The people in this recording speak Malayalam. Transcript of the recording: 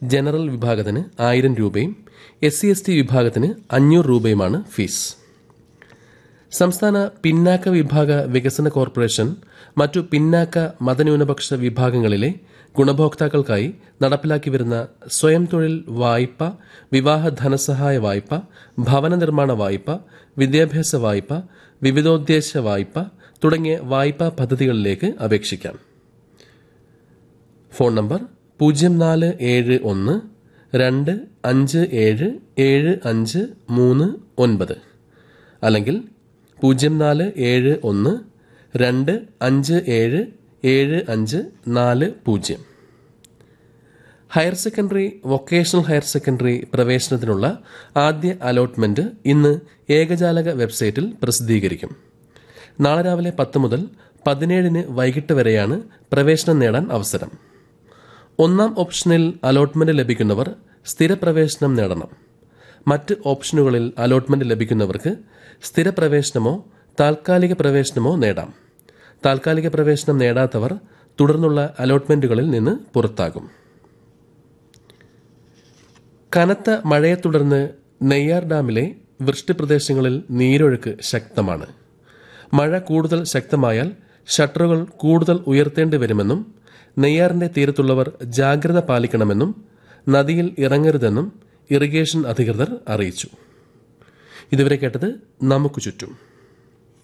ജനറൽ വിഭാഗത്തിന് ആയിരം രൂപയും എസ് സി എസ് ടി വിഭാഗത്തിന് അഞ്ഞൂറ് രൂപയുമാണ് ഫീസ് സംസ്ഥാന പിന്നാക്ക വിഭാഗ വികസന കോർപ്പറേഷൻ മറ്റു പിന്നാക്ക മതന്യൂനപക്ഷ വിഭാഗങ്ങളിലെ ഗുണഭോക്താക്കൾക്കായി നടപ്പിലാക്കി വരുന്ന സ്വയം തൊഴിൽ വായ്പ വിവാഹ ധനസഹായ വായ്പ ഭവന നിർമ്മാണ വായ്പ വിദ്യാഭ്യാസ വായ്പ വിവിധോദ്ദേശ വായ്പ തുടങ്ങിയ വായ്പാ പദ്ധതികളിലേക്ക് അപേക്ഷിക്കാം ഫോൺ നമ്പർ പൂജ്യം നാല് ഏഴ് ഒന്ന് രണ്ട് അഞ്ച് ഏഴ് ഏഴ് അഞ്ച് മൂന്ന് ഒൻപത് അല്ലെങ്കിൽ പൂജ്യം നാല് ഏഴ് ഒന്ന് രണ്ട് അഞ്ച് ഏഴ് ഏഴ് അഞ്ച് നാല് പൂജ്യം higher secondary vocational higher secondary പ്രവേശനത്തിനുള്ള ആദ്യ അലോട്ട്മെന്റ് ഇന്ന് ഏകജാലക വെബ്സൈറ്റിൽ പ്രസിദ്ധീകരിക്കും നാളെ രാവിലെ പത്ത് മുതൽ പതിനേഴിന് വൈകിട്ട് വരെയാണ് പ്രവേശനം നേടാൻ അവസരം ഒന്നാം ഓപ്ഷനിൽ അലോട്ട്മെന്റ് ലഭിക്കുന്നവർ സ്ഥിരപ്രവേശനം നേടണം മറ്റ് ഓപ്ഷനുകളിൽ അലോട്ട്മെന്റ് ലഭിക്കുന്നവർക്ക് സ്ഥിരപ്രവേശനമോ താൽക്കാലിക പ്രവേശനമോ നേടാം താൽക്കാലിക പ്രവേശനം നേടാത്തവർ തുടർന്നുള്ള അലോട്ട്മെന്റുകളിൽ നിന്ന് പുറത്താകും കനത്ത മഴയെ തുടർന്ന് നെയ്യാർ ഡാമിലെ വൃഷ്ടിപ്രദേശങ്ങളിൽ നീരൊഴുക്ക് ശക്തമാണ് മഴ കൂടുതൽ ശക്തമായാൽ ഷട്ടറുകൾ കൂടുതൽ ഉയർത്തേണ്ടി വരുമെന്നും നെയ്യാറിന്റെ തീരത്തുള്ളവർ ജാഗ്രത പാലിക്കണമെന്നും നദിയിൽ ഇറങ്ങരുതെന്നും ഇറിഗേഷൻ അധികൃതർ അറിയിച്ചു ഇതുവരെ കേട്ടത് നമുക്ക് ചുറ്റും